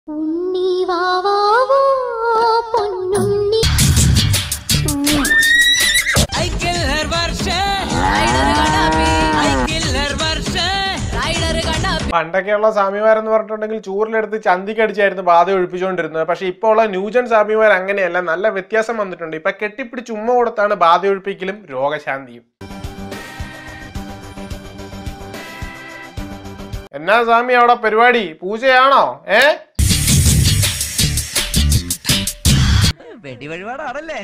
ഉണ്ണി വാവാവോ പൊന്നുണ്ണി I kill her വർഷേ I kill her വർഷേ പണ്ടൊക്കെയുള്ള സ്വാമിമാരെന്ന് പറഞ്ഞിട്ടുണ്ടെങ്കിൽ ചൂരിലെടുത്ത് ചന്തിക്കടിച്ചായിരുന്നു ബാധ ഒഴിപ്പിച്ചുകൊണ്ടിരുന്നത് പക്ഷെ ഇപ്പോൾ ഉള്ള ന്യൂജൻ സ്വാമിമാർ അങ്ങനെയല്ല നല്ല വ്യത്യാസം വന്നിട്ടുണ്ട് ഇപ്പൊ കെട്ടിപ്പിടിച്ച് ഉമ്മ കൊടുത്താണ് ബാധ ഒഴിപ്പിക്കലും രോഗശാന്തിയും എന്നാ സ്വാമി അവിടെ പരിപാടി പൂജയാണോ ഏ വെടി വഴിപാടാണല്ലേ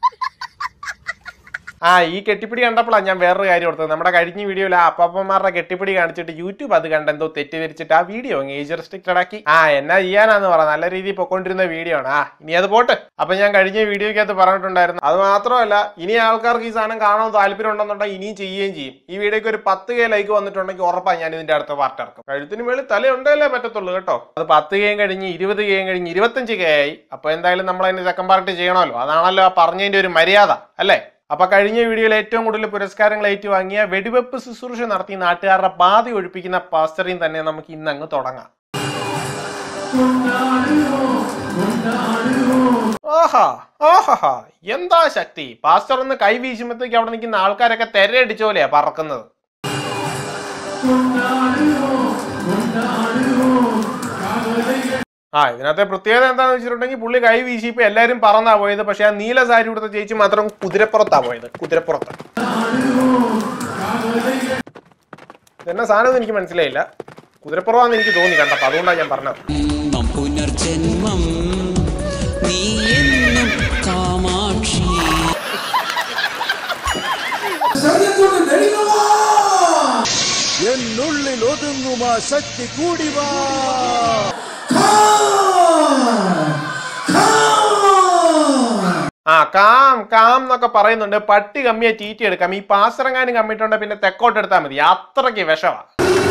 ആ ഈ കെട്ടിപ്പിടി കണ്ടപ്പോഴാണ് ഞാൻ വേറൊരു കാര്യം ഓർത്തത് നമ്മുടെ കഴിഞ്ഞ വീഡിയോയിൽ ആ അപ്പാപ്പന്മാരുടെ കെട്ടിപ്പിടി കാണിച്ചിട്ട് യൂട്യൂബ് അത് കണ്ട് എന്തോ തെറ്റിദ്ധരിച്ചിട്ട് ആ വീഡിയോ അങ്ങ് ഏജ് റെസ്ട്രിക്റ്റഡ് ആക്കി ആ എന്നാ ചെയ്യാനാന്ന് പറ നല്ല രീതിയിൽ പൊക്കോണ്ടിരുന്ന വീഡിയോ ആണ് ആ ഇനി അത് പോട്ട് അപ്പൊ ഞാൻ കഴിഞ്ഞ വീഡിയോക്കകത്ത് പറഞ്ഞിട്ടുണ്ടായിരുന്നു അത് മാത്രമല്ല ഇനി ആൾക്കാർക്ക് ഈ സാധനം കാണാൻ താല്പര്യം ഉണ്ടെന്നുണ്ടെങ്കിൽ ഇനിയും ചെയ്യുകയും ചെയ്യും ഈ വീഡിയോക്ക് ഒരു പത്ത് കെ ലൈക്ക് വന്നിട്ടുണ്ടെങ്കിൽ ഉറപ്പാണ് ഞാൻ ഇതിന്റെ അടുത്ത പാർട്ട് ഇറക്കും കഴുത്തിന് മേളിൽ തല ഉണ്ടല്ലേ പറ്റത്തുള്ളൂ കേട്ടോ അത് പത്ത് കെയും കഴിഞ്ഞ് ഇരുപത് കെയും കഴിഞ്ഞ് ഇരുപത്തഞ്ച് കെ ആയി അപ്പൊ എന്തായാലും നമ്മൾ അതിന് സെക്കൻഡ് പാർട്ട് ചെയ്യണമല്ലോ അതാണല്ലോ ആ പറഞ്ഞതിന്റെ ഒരു മര്യാദ അല്ലേ അപ്പൊ കഴിഞ്ഞ വീഡിയോയിൽ ഏറ്റവും കൂടുതൽ പുരസ്കാരങ്ങൾ ഏറ്റുവാങ്ങിയ വെടിവെപ്പ് ശുശ്രൂഷ നടത്തി നാട്ടുകാരുടെ ബാധ ഒഴിപ്പിക്കുന്ന പാസ്റ്ററിയും തന്നെ നമുക്ക് ഇന്ന് അങ്ങ് തുടങ്ങാം ആഹാ ആഹാ എന്താ ശക്തി പാസ്റ്റർ ഒന്ന് കൈ വീശുമ്പോഴത്തേക്ക് അവിടെ നിൽക്കുന്ന ആൾക്കാരൊക്കെ തെരയടിച്ച പോലെയാ പറക്കുന്നത് ആ ഇതിനകത്തെ പ്രത്യേകത എന്താണെന്ന് വെച്ചിട്ടുണ്ടെങ്കിൽ പുള്ളി കൈ വീശിയപ്പോ എല്ലാരും പറന്നാ പോയത് പക്ഷെ ആ നീല സാരി കൊടുത്ത ചേച്ചി മാത്രം കുതിരപ്പുറത്താ പോയത് കുതിരപ്പുറത്ത് ഇതെന്നാ സാധനം എനിക്ക് മനസ്സിലായില്ല കുതിരപ്പുറമാന്ന് എനിക്ക് തോന്നി കണ്ടപ്പോ അതുകൊണ്ടാണ് ഞാൻ പറഞ്ഞത് ജന്മം പുനർജന്മം നീ എന്നും കാമാക്ഷി എന്നുള്ളിൽ ഒതുങ്ങും ആ ശക്തി കൂടി വാ ആ കാം കാം എന്നൊക്കെ പറയുന്നുണ്ട് പട്ടി കമ്മിയെ ടീറ്റി എടുക്കാം ഈ പാസറങ്ങാനും കമ്മിട്ടുണ്ട് പിന്നെ തെക്കോട്ട് എടുത്താൽ മതി അത്രയ്ക്ക് വിഷമാ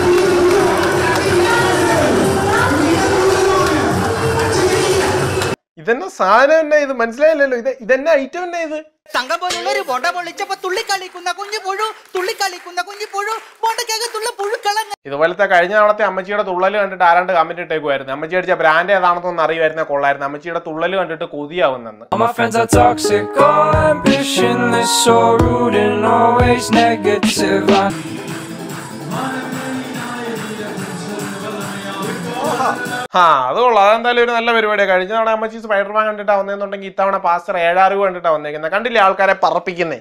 ഇതെന്നാ സാധനം തന്നെ ഇത് മനസ്സിലായില്ലല്ലോ ഇത് ഇതെന്നാ ഐറ്റം തന്നെ ഇത് തങ്കം പോലുള്ള ഒരു ബോണ്ട പൊള്ളിച്ചപ്പോ തുള്ളിക്കളിക്കുന്ന കുഞ്ഞു പുഴു തുള്ളിക്കളിക്കുന്ന കുഞ്ഞു പുഴു ബോണ്ടക്കകത്തുള്ള പുഴുക്കളങ്ങ് ഇതുപോലത്തെ കഴിഞ്ഞ തവണത്തെ അമ്മച്ചിയുടെ തുള്ളൽ കണ്ടിട്ട് ആരാണ്ട് കമന്റ് ഇട്ടേക്കുമായിരുന്നു അമ്മച്ചി അടിച്ച ബ്രാൻഡ് ഏതാണെന്നൊന്നും അറിയുമായിരുന്ന കൊള്ളായിരുന്നു അമ്മച്ചിയുടെ തുള്ളൽ കണ്ടിട്ട് കൊതിയാവുന്നെന്ന് All my friends are toxic, all ambitionless, so rude and always negative. I ആ അത് കൊള്ളാം അതെന്തായാലും ഒരു നല്ല പരിപാടിയാണ് കഴിഞ്ഞ തവണ അമ്മച്ചി സ്പൈഡർമാൻ കണ്ടിട്ടാ വന്നതെന്നുണ്ടെങ്കിൽ ഇത്തവണ പാസ്റ്റർ ഏഴാറിവ് കണ്ടിട്ടാ വന്നേക്കുന്നത് കണ്ടില്ലേ ആൾക്കാരെ പറപ്പിക്കുന്നേ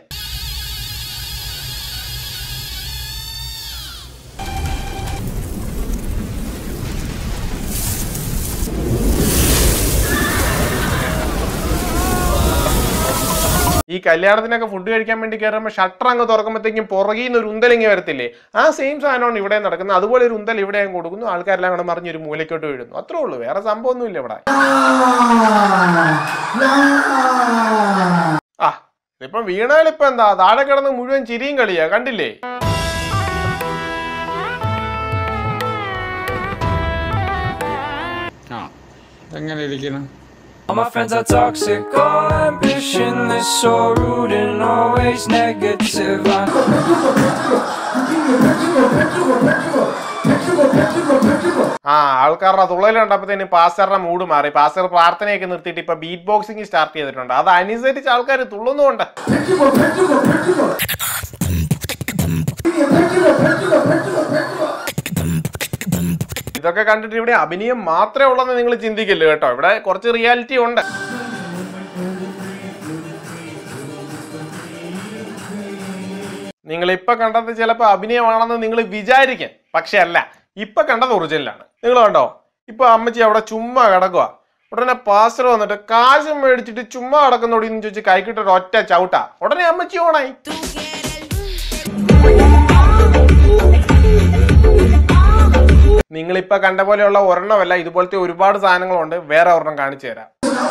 ഈ കല്യാണത്തിനൊക്കെ ഫുഡ് കഴിക്കാൻ വേണ്ടി കയറുമ്പോൾ ഷട്ടർ അങ്ങ് തുറക്കുമ്പോഴത്തേക്കും പുറകിൽ നിന്ന് ഒരു ഉന്തലിങ്ങി വരത്തില്ലേ ആ സെയിം സാധനമാണ് ഇവിടെ നടക്കുന്നത് അതുപോലെ ഒരു ഉന്തൽ ഇവിടെ അങ്ങ് കൊടുക്കുന്നു ആൾക്കാരെല്ലാം കൂടെ മറിഞ്ഞ് ഒരു മൂലയ്ക്കോട്ട് വീഴുന്നു അത്രേ ഉള്ളൂ വേറെ സംഭവമൊന്നുമില്ല ഇവിടെ ആ ഇതിപ്പം വീണാലിപ്പോ എന്താ താഴെ കിടന്ന് മുഴുവൻ ചിരിയും കളിയാ കണ്ടില്ലേ എങ്ങനെ ഇരിക്കണം All my friends are toxic, all ambitionless, so rude and always negative. I ആ ആൾക്കാരുടെ തുള്ളൽ കണ്ടപ്പോഴത്തേന് പാസ്റ്ററുടെ മൂഡ് മാറി പാസ്റ്റർ പ്രാർത്ഥനയൊക്കെ നിർത്തിയിട്ട് ഇപ്പൊ ബീറ്റ് ബോക്സിംഗ് സ്റ്റാർട്ട് ചെയ്തിട്ടുണ്ട് അത് അനുസരിച്ച് ആൾക്കാർ തുള്ളുന്നുണ്ട് ഇതൊക്കെ കണ്ടിട്ട് ഇവിടെ അഭിനയം മാത്രമേ ഉള്ളെന്ന് നിങ്ങൾ ചിന്തിക്കില്ല കേട്ടോ ഇവിടെ കുറച്ച് റിയാലിറ്റി ഉണ്ട് നിങ്ങൾ ഇപ്പൊ കണ്ടത് ചിലപ്പോ അഭിനയമാണെന്ന് നിങ്ങൾ വിചാരിക്കും പക്ഷെ അല്ല ഇപ്പൊ കണ്ടത് ഒറിജിനലാണ് നിങ്ങൾ കണ്ടോ ഇപ്പൊ അമ്മച്ചി അവിടെ ചുമ്മാ കിടക്കുക ഉടനെ പാസ്റ്റർ വന്നിട്ട് കാശ് മേടിച്ചിട്ട് ചുമ്മാ കിടക്കുന്നോടിന്ന് ചോദിച്ച് കൈക്കിട്ടൊരു ഒറ്റ ചവിട്ടാ ഉടനെ അമ്മച്ചി ഓണായി നിങ്ങളിപ്പോ കണ്ട പോലെയുള്ള ഒരെണ്ണമല്ല ഇതുപോലത്തെ ഒരുപാട് സാധനങ്ങളുണ്ട് വേറെ ഒരെണ്ണം കാണിച്ചു തരാം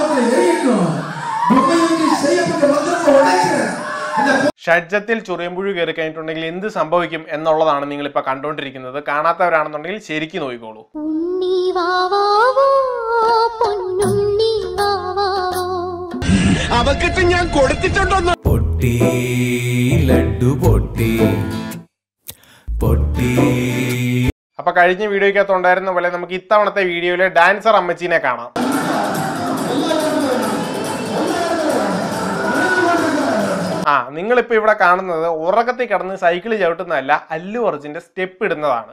ഷഡ്ജത്തിൽ ചുറിയമ്പുഴു കയറി കഴിഞ്ഞിട്ടുണ്ടെങ്കിൽ എന്ത് സംഭവിക്കും എന്നുള്ളതാണ് നിങ്ങൾ ഇപ്പൊ കണ്ടുകൊണ്ടിരിക്കുന്നത് കാണാത്തവരാണെന്നുണ്ടെങ്കിൽ ശരിക്കും നോക്കിക്കോളൂ ഉണ്ണി വാവാവോ പൊന്നുണ്ണി വാവാവോ അവക്കിട്ട് ഞാൻ കൊടുത്തിട്ടുണ്ടോന്ന് പൊട്ടി ലഡു പൊട്ടി പൊട്ടി അപ്പൊ കഴിഞ്ഞ വീഡിയോയ്ക്കകത്ത് ഉണ്ടായിരുന്ന പോലെ നമുക്ക് ഇത്തവണത്തെ വീഡിയോയിലെ ഡാൻസർ അമ്മച്ചീനെ കാണാം ആ നിങ്ങളിപ്പോ ഇവിടെ കാണുന്നത് ഉറക്കത്തിൽ കിടന്ന് സൈക്കിൾ ചവിട്ടുന്നതല്ല അല്ലു അർജുന്റെ സ്റ്റെപ്പ് ഇടുന്നതാണ്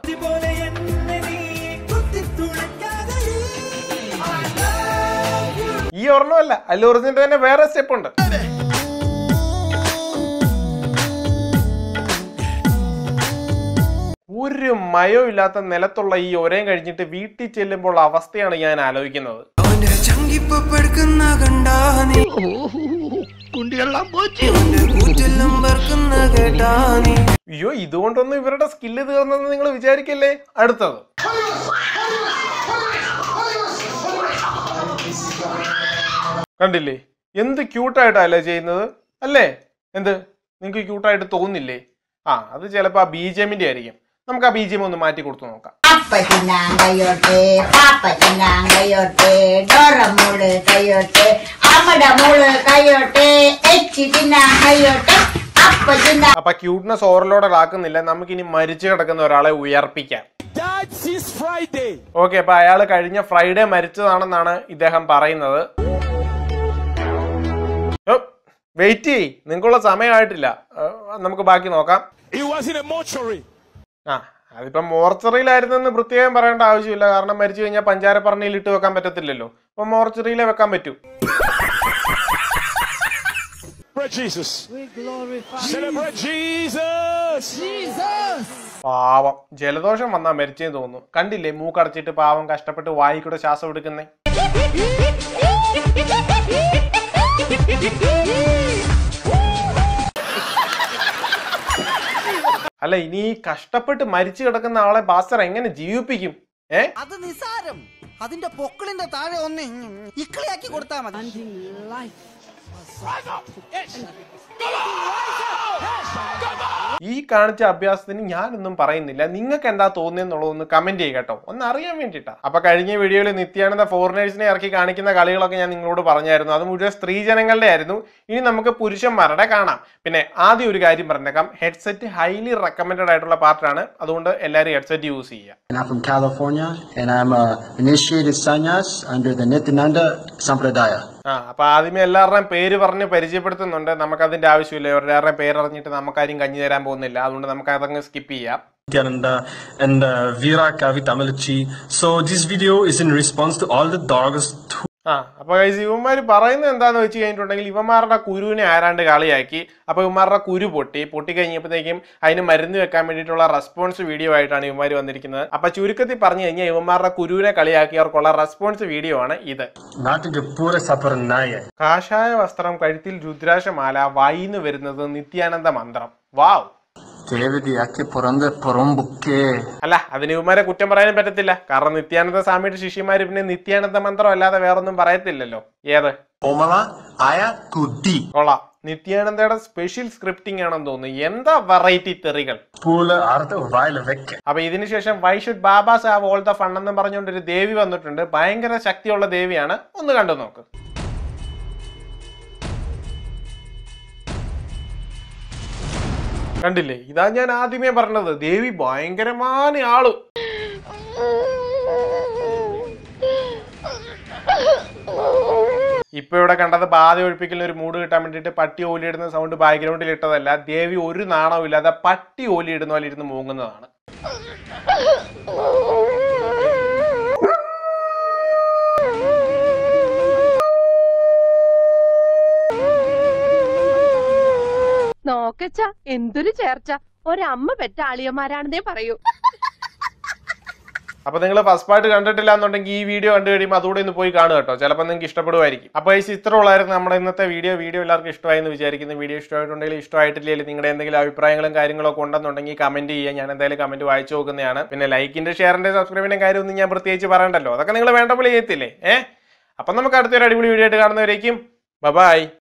ഈ ഒരെണ്ണമല്ല അല്ലു അർജുന്റെ തന്നെ വേറെ സ്റ്റെപ്പ് ഉണ്ട് ഒരു മയവും ഇല്ലാത്ത നിലത്തുള്ള ഈ ഒരേം കഴിഞ്ഞിട്ട് വീട്ടിൽ ചെല്ലുമ്പോൾ അവസ്ഥയാണ് ഞാൻ ആലോചിക്കുന്നത് അവന്റെ ചങ്കിപ്പ് പെടുക്കുന്ന കണ്ടാ നീ കൂറ്റെല്ലാം പറക്കുന്ന കേട്ടാ നീ അയ്യോ ഇതുകൊണ്ടൊന്നും ഇവരുടെ സ്കില്ല് തീർന്നെന്ന് നിങ്ങൾ വിചാരിക്കല്ലേ അടുത്തത് കണ്ടില്ലേ എന്ത് ക്യൂട്ടായിട്ടല്ലേ ചെയ്യുന്നത് അല്ലേ എന്ത് നിങ്ങൾക്ക് ക്യൂട്ടായിട്ട് തോന്നില്ലേ ആ അത് ചിലപ്പോൾ ആ ബി ജി എമ്മിന്റെ ആയിരിക്കും നമുക്ക് ആ ബി ജി എം ഒന്ന് മാറ്റി കൊടുത്തു നോക്കാം Papatinang kayote, papatinang kayote, Dora mule kayote, Amada mule kayote, Echi tinang kayote, Papatinang അപ്പൊ ക്യൂട്ട്നെസ് ഓവർലോഡഡ് ആക്കുന്നില്ല നമുക്കിനി മരിച്ചു കിടക്കുന്ന ഒരാളെ ഉയർപ്പിക്കാം That is Friday. ഓക്കെ അപ്പൊ അയാൾ കഴിഞ്ഞ ഫ്രൈഡേ മരിച്ചതാണെന്നാണ് ഇദ്ദേഹം പറയുന്നത് വെയിറ്റ് ചെയ് നിങ്ങൾക്കുള്ള സമയമായിട്ടില്ല ഏ, നമുക്ക് ബാക്കി നോക്കാം He was in a mortuary. ആ അതിപ്പം മോർച്ചറിയിലായിരുന്നെന്ന് പ്രത്യേകം പറയേണ്ട ആവശ്യമില്ല കാരണം മരിച്ചു കഴിഞ്ഞാൽ പഞ്ചാരപ്പറണിയിൽ ഇട്ട് വെക്കാൻ പറ്റത്തില്ലല്ലോ അപ്പൊ മോർച്ചറിയിലേ വെക്കാൻ പറ്റൂ Celebrate Jesus. Celebrate Jesus. പാവം ജലദോഷം വന്നാ മരിച്ചെന്ന് തോന്നുന്നു കണ്ടില്ലേ മൂക്കടച്ചിട്ട് പാവം കഷ്ടപ്പെട്ട് വായിക്കൂടെ ശ്വാസം എടുക്കുന്നേ അല്ല ഇനി ഈ കഷ്ടപ്പെട്ട് മരിച്ചു കിടക്കുന്ന ആളെ ബാസ്റ്റർ എങ്ങനെ ജീവിപ്പിക്കും ഏ അത് നിസാരം അതിന്റെ പൊക്കിളിന്റെ താഴെ ഒന്ന് ഇക്കിളിയാക്കി കൊടുത്താ മതി ഈ കാണിച്ച അഭ്യാസത്തിന് ഞാനൊന്നും പറയുന്നില്ല നിങ്ങൾക്ക് എന്താ തോന്നിയെന്നുള്ളതൊന്ന് കമന്റ് ചെയ്യുക കേട്ടോ ഒന്ന് അറിയാൻ വേണ്ടിയിട്ടാ അപ്പൊ കഴിഞ്ഞ വീഡിയോയിൽ നിത്യാനന്ദ ഫോറിനേഴ്സിനെ ഇറക്കി കാണിക്കുന്ന കളികളൊക്കെ ഞാൻ നിങ്ങളോട് പറഞ്ഞായിരുന്നു അത് മുഴുവൻ സ്ത്രീജനങ്ങളുടെ ആയിരുന്നു ഇനി നമുക്ക് പുരുഷന്മാരുടെ കാണാം പിന്നെ ആദ്യം ഒരു കാര്യം പറഞ്ഞേക്കാം ഹെഡ്സെറ്റ് ഹൈലി റെക്കമെൻഡഡ് ആയിട്ടുള്ള പാർട്ടാണ് അതുകൊണ്ട് എല്ലാവരും ഹെഡ്സെറ്റ് യൂസ് ചെയ്യുക and I'm from California, and I'm a initiated sannyas under the Nityananda Sampradaya. ആ അപ്പൊ ആദ്യമേ എല്ലാവരുടെയും പേര് പറഞ്ഞ് പരിചയപ്പെടുത്തുന്നുണ്ട് നമുക്ക് അതിന്റെ ആവശ്യമില്ല എല്ലാവരുടെയും പേര് അറിഞ്ഞിട്ട് നമുക്കാരും കഞ്ഞി തരാൻ പോകുന്നില്ല അതുകൊണ്ട് നമുക്ക് അതങ്ങ് സ്കിപ്പ് ചെയ്യാം Nityananda and uh, Veera Kavi Tamalachi. So this video is in response to all the dogs who ആ അപ്പൊ guys ഇവന്മാര് പറയുന്നത് എന്താന്ന് വെച്ച് കഴിഞ്ഞിട്ടുണ്ടെങ്കിൽ ഇവന്മാരുടെ കുരുവിനെ ആരാണ്ട് കളിയാക്കി അപ്പൊ ഇവന്മാരുടെ കുരു പൊട്ടി പൊട്ടി കഴിഞ്ഞപ്പോഴത്തേക്കും അതിന് മരുന്ന് വെക്കാൻ വേണ്ടിയിട്ടുള്ള റെസ്പോൺസ് വീഡിയോ ആയിട്ടാണ് ഇവന്മാർ വന്നിരിക്കുന്നത് അപ്പൊ ചുരുക്കത്തിൽ പറഞ്ഞു കഴിഞ്ഞാൽ ഇവന്മാരുടെ കുരുവിനെ കളിയാക്കിയവർക്കുള്ള റെസ്പോൺസ് വീഡിയോ ആണ് ഇത് നാട്ടിന്റെ പൂര സപ്പറനായ കാഷായ വസ്ത്രം കഴുത്തിൽ രുദ്രാക്ഷമാല വായിന്ന് വരുന്നത് നിത്യാനന്ദ മന്ത്രം വാവ് ദേവതി അക്കി പുറന്ത് പുറമ്പുക്കേ അല്ല അതിന് ഇവന്മാരെ കുറ്റം പറയാനും പറ്റത്തില്ല കാരണം നിത്യാനന്ദ സ്വാമിയുടെ ശിഷ്യന്മാര് പിന്നെ നിത്യാനന്ദ മന്ത്രം അല്ലാതെ വേറൊന്നും പറയത്തില്ലല്ലോ ഏത് ഓമള ആയ കുതി കൊള്ളാം നിത്യാനന്ദയുടെ സ്പെഷ്യൽ സ്ക്രിപ്റ്റിംഗ് ആണെന്ന് തോന്നുന്നു എന്താ വെറൈറ്റി തെറികൾ പൂല അർദ്ധ വായില വെക്ക അപ്പൊ ഇതിനുശേഷം why should babas have all the fun എന്നും പറഞ്ഞുകൊണ്ട് ഒരു ദേവി വന്നിട്ടുണ്ട് ഭയങ്കര ശക്തിയുള്ള ദേവിയാണ് ഒന്ന് കണ്ടു നോക്ക് കണ്ടില്ലേ ഇതാ ഞാൻ ആദ്യമേ പറഞ്ഞത് ദേവി ഭയങ്കരமான ആള് ഇപ്പൊ ഇവിടെ കണ്ടത് ബാധ ഒഴിപ്പിക്കലിന് ഒരു മൂഡ് കിട്ടാൻ വേണ്ടിയിട്ട് പട്ടി ഓലിയിടുന്ന സൗണ്ട് ബാക്ക്ഗ്രൗണ്ടിൽ ഇട്ടതല്ല ദേവി ഒരു നാണവും ഇല്ലാതെ പട്ടി ഓലിയിടുന്ന പോലെ ഇരുന്ന് മൂങ്ങുന്നതാണ് നോക്കച്ച എന്തൊരു ചേർച്ച ഒരമ്മ പെറ്റ ആളിയന്മാരാണെന്നേ പറയൂ അപ്പൊ നിങ്ങൾ ഫസ്റ്റ് പാർട്ട് കണ്ടിട്ടില്ല എന്നുണ്ടെങ്കിൽ ഈ വീഡിയോ കണ്ടു കഴിയുമ്പോൾ അതുകൂടെ ഒന്ന് പോയി കാണുക കേട്ടോ ചിലപ്പോൾ നിങ്ങൾക്ക് ഇഷ്ടപ്പെടുമായിരിക്കും അപ്പോൾ ഈ ഇത്ര ഉള്ളായിരുന്നു നമ്മുടെ ഇന്നത്തെ വീഡിയോ വീഡിയോ എല്ലാവർക്കും ഇഷ്ടമായി എന്ന് വിചാരിക്കുന്നു വീഡിയോ ഇഷ്ടമായിട്ടുണ്ടെങ്കിൽ ഇഷ്ടമായിട്ടില്ലെങ്കിൽ നിങ്ങളുടെ എന്തെങ്കിലും അഭിപ്രായങ്ങളും കാര്യങ്ങളൊക്കെ ഉണ്ടെന്നുണ്ടെങ്കിൽ കമന്റ് ചെയ്യുക ഞാൻ എന്തായാലും കമന്റ് വായിച്ചു നോക്കുന്നതാണ് പിന്നെ ലൈക്കിന്റെ ഷെയറിന്റെ സബ്സ്ക്രൈബിന്റെ കാര്യമൊന്നും ഞാൻ പ്രത്യേകിച്ച് പറയണ്ടല്ലോ അതൊക്കെ നിങ്ങൾ വേണ്ട പോലെ ചെയ്യത്തില്ലേ ഏഹ് അപ്പം നമുക്ക് അടുത്തൊരു അടിപൊളി വീഡിയോ ആയിട്ട് കാണുന്നവരേക്കും ബൈ